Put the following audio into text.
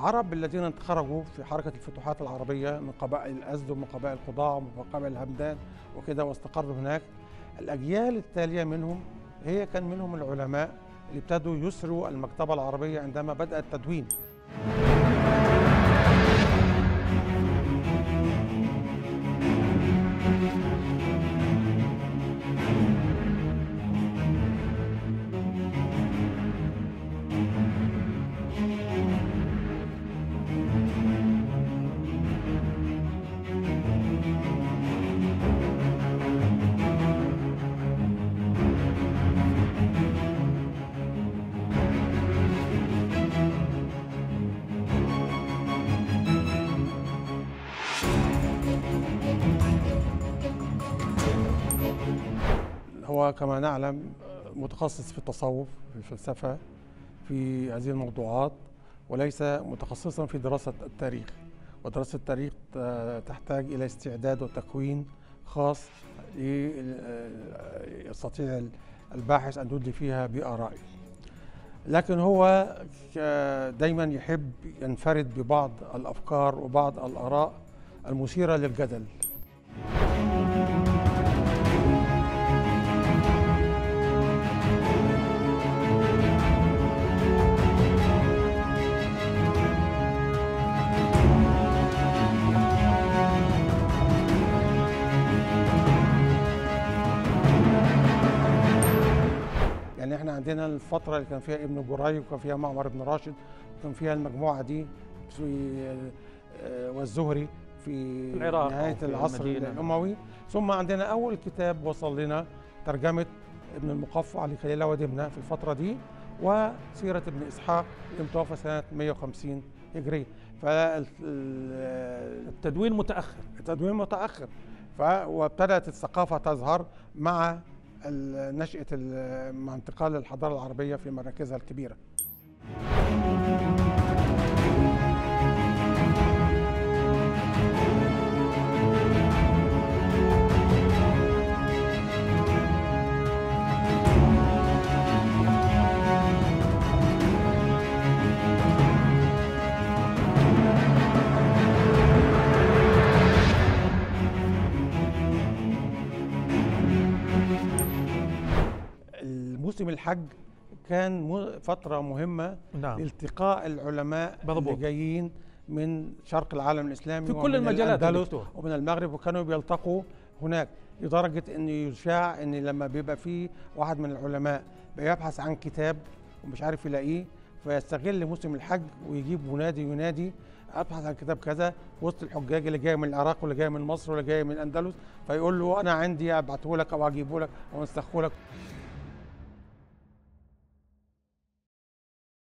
العرب الذين خرجوا في حركة الفتوحات العربية من قبائل الأزد ومن قبائل القضاع ومن قبائل الهمدان وكده واستقروا هناك الأجيال التالية منهم هي كان منهم العلماء اللي ابتدوا يسروا المكتبة العربية عندما بدأ التدوين هو كما نعلم متخصص في التصوف في الفلسفة في هذه الموضوعات وليس متخصصا في دراسة التاريخ ودراسة التاريخ تحتاج إلى استعداد وتكوين خاص يستطيع الباحث أن يدلي فيها بآرائه لكن هو دايما يحب ينفرد ببعض الأفكار وبعض الآراء المثيرة للجدل يعني احنا عندنا الفترة اللي كان فيها ابن جري وكان فيها معمر بن راشد وكان فيها المجموعة دي في والزهري في العراق نهاية في العصر المدينة. الأموي ثم عندنا أول كتاب وصل لنا ترجمة ابن المقفع لخليل ودمنة في الفترة دي وسيرة ابن إسحاق اللي متوفى سنة 150 هجرية التدوين متأخر فالتدوين متأخر ف... وابتدأت الثقافة تظهر مع ال- نشأة ال- مع انتقال الحضارة العربية في مراكزها الكبيرة الموسم الحج كان م- فترة مهمة نعم لالتقاء العلماء مضبوط. اللي جايين من شرق العالم الإسلامي في كل ومن المجالات الأندلس دكتور. ومن المغرب وكانوا بيلتقوا هناك لدرجة أن يشاع أن لما بيبقى في واحد من العلماء بيبحث عن كتاب ومش عارف يلاقيه فيستغل موسم الحج ويجيب منادي ينادي ابحث عن كتاب كذا وسط الحجاج اللي جاي من العراق واللي جاي من مصر واللي جاي من الاندلس فيقول له انا عندي ابعته لك او اجيبه لك او انسخه لك